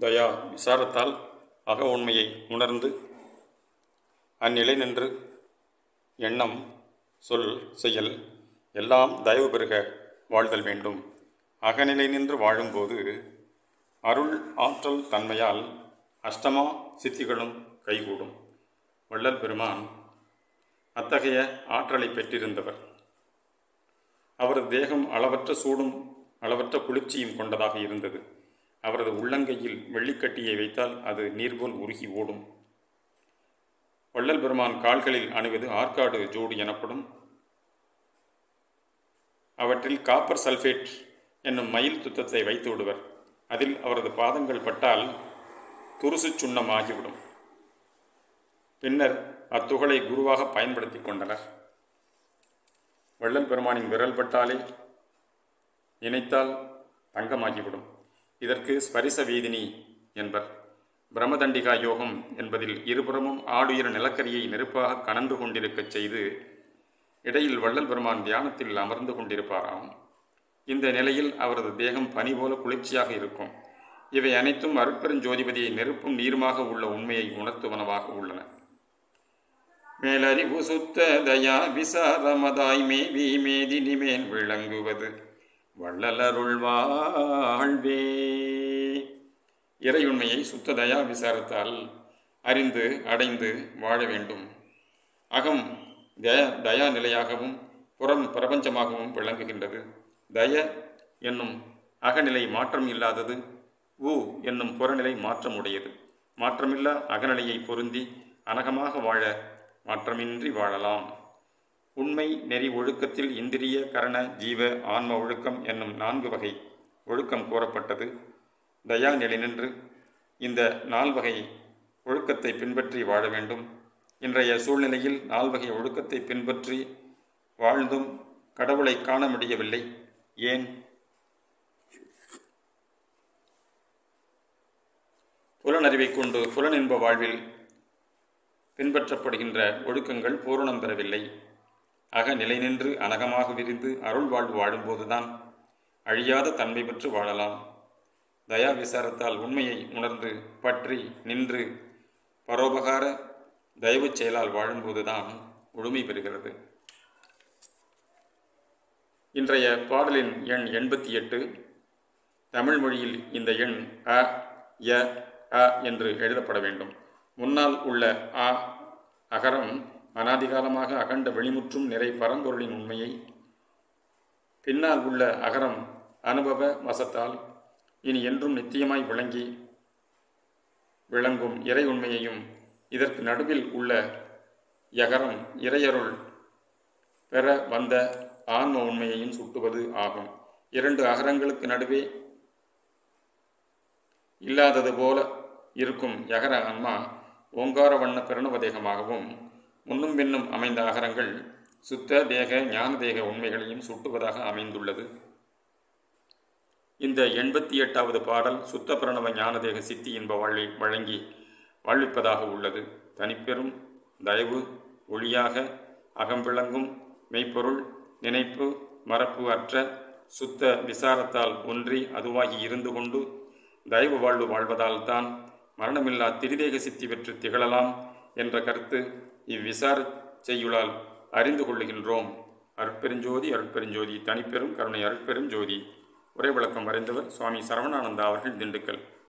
தயா விசாரத்தால் அக உண்மையை உணர்ந்து அந்நிலை நின்று எண்ணம் சொல் செயல் எல்லாம் தயவு பெருக வாழ்தல் வேண்டும் அகநிலை நின்று வாழும்போது அருள் ஆற்றல் தன்மையால் அஷ்டமா சித்திகளும் கைகூடும் வள்ளல் பெருமான் அத்தகைய ஆற்றலை பெற்றிருந்தவர் அவரது தேகம் அளவற்ற சூடும் அளவற்ற குளிர்ச்சியும் கொண்டதாக இருந்தது அவரது உள்ளங்கையில் வெள்ளிக்கட்டியை வைத்தால் அது நீர்போல் உருகி ஓடும் வள்ளல் பெருமான் கால்களில் அணிவது ஆற்காடு ஜோடு எனப்படும் அவற்றில் காப்பர் சல்ஃபேட் என்னும் மயில் துத்தத்தை வைத்து விடுவர் அதில் அவரது பாதங்கள் பட்டால் துருசு சுண்ணம் ஆகிவிடும் பின்னர் அத்துகளை குருவாக பயன்படுத்தி கொண்டனர் வள்ளல் பெருமானின் விரல் பட்டாலே நினைத்தால் தங்கமாகிவிடும் இதற்கு ஸ்பரிச வேதினி என்பர் பிரமதண்டிகா யோகம் என்பதில் இருபுறமும் ஆடுயிர நிலக்கரியை நெருப்பாக கனந்து கொண்டிருக்கச் செய்து இடையில் வள்ளல் பெருமான் தியானத்தில் அமர்ந்து கொண்டிருப்பாராம் இந்த நிலையில் அவரது தேகம் பனி போல குளிர்ச்சியாக இருக்கும் இவை அனைத்தும் அருட்பெருஞ்சோதிபதியை நெருப்பும் நீருமாக உள்ள உண்மையை உணர்த்துவனவாக உள்ளன மேலறிவு சுத்த தயா விசாரமதாய் மேவி மேதினி மேல் விளங்குவது வள்ளலருள் வாழ்வே இறையுண்மையை சுத்த தயா விசாரத்தால் அறிந்து அடைந்து வாழ வேண்டும் அகம் தயா தயா நிலையாகவும் புறம் பிரபஞ்சமாகவும் விளங்குகின்றது தய என்னும் அகநிலை மாற்றம் இல்லாதது உ என்னும் புறநிலை மாற்றமுடையது மாற்றமில்லா அகநிலையை பொருந்தி அனகமாக வாழ மாற்றமின்றி வாழலாம் உண்மை நெறி ஒழுக்கத்தில் இந்திரிய கரண ஜீவ ஆன்ம ஒழுக்கம் என்னும் நான்கு வகை ஒழுக்கம் கூறப்பட்டது தயா நிலை நின்று இந்த நால்வகை ஒழுக்கத்தை பின்பற்றி வாழ வேண்டும் இன்றைய சூழ்நிலையில் நால்வகை ஒழுக்கத்தை பின்பற்றி வாழ்ந்தும் கடவுளை காண முடியவில்லை ஏன் புலனறிவை கொண்டு புலனின்ப வாழ்வில் பின்பற்றப்படுகின்ற ஒழுக்கங்கள் பூரணம் பெறவில்லை அக நிலை நின்று அனகமாக விரிந்து அருள் வாழ்வு வாழும்போதுதான் அழியாத தன்மை பெற்று வாழலாம் தயா விசாரத்தால் உண்மையை உணர்ந்து பற்றி நின்று பரோபகார தயவு செயலால் வாழும்போதுதான் முழுமை பெறுகிறது இன்றைய பாடலின் எண் எண்பத்தி எட்டு தமிழ் மொழியில் இந்த எண் அ ய அ என்று எழுதப்பட வேண்டும் முன்னால் உள்ள ஆ அகரம் அனாதிகாலமாக அகண்ட வெளிமுற்றும் நிறை பரம்பொருளின் உண்மையை பின்னால் உள்ள அகரம் அனுபவ வசத்தால் இனி என்றும் நித்தியமாய் விளங்கி விளங்கும் இறை உண்மையையும் இதற்கு நடுவில் உள்ள யகரம் இறையருள் பெற வந்த ஆன்ம உண்மையையும் சுட்டுவது ஆகும் இரண்டு அகரங்களுக்கு நடுவே இல்லாதது போல இருக்கும் யகர ஆன்மா ஓங்கார வண்ண பிரணவதேகமாகவும் முன்னும் பின்னும் அமைந்த அகரங்கள் சுத்த தேக ஞான தேக உண்மைகளையும் சுட்டுவதாக அமைந்துள்ளது இந்த எண்பத்தி எட்டாவது பாடல் சுத்த பிரணவ ஞானதேக சித்தி என்ப வழி வழங்கி வாழ்விப்பதாக உள்ளது தனிப்பெரும் தயவு ஒளியாக அகம்பிளங்கும் மெய்ப்பொருள் நினைப்பு மறப்பு அற்ற சுத்த விசாரத்தால் ஒன்றி அதுவாகி இருந்து கொண்டு தயவு வாழ்வு வாழ்வதால் தான் மரணமில்லா திரிதேக சித்தி பெற்று திகழலாம் என்ற கருத்து இவ்விசார செய்யுளால் அறிந்து கொள்ளுகின்றோம் அருட்பெருஞ்சோதி அருட்பெருஞ்சோதி தனிப்பெரும் கருணை அருட்பெரும் ஜோதி உரை விளக்கம் வரைந்தவர் சுவாமி சரவணானந்தா அவர்கள் திண்டுக்கல்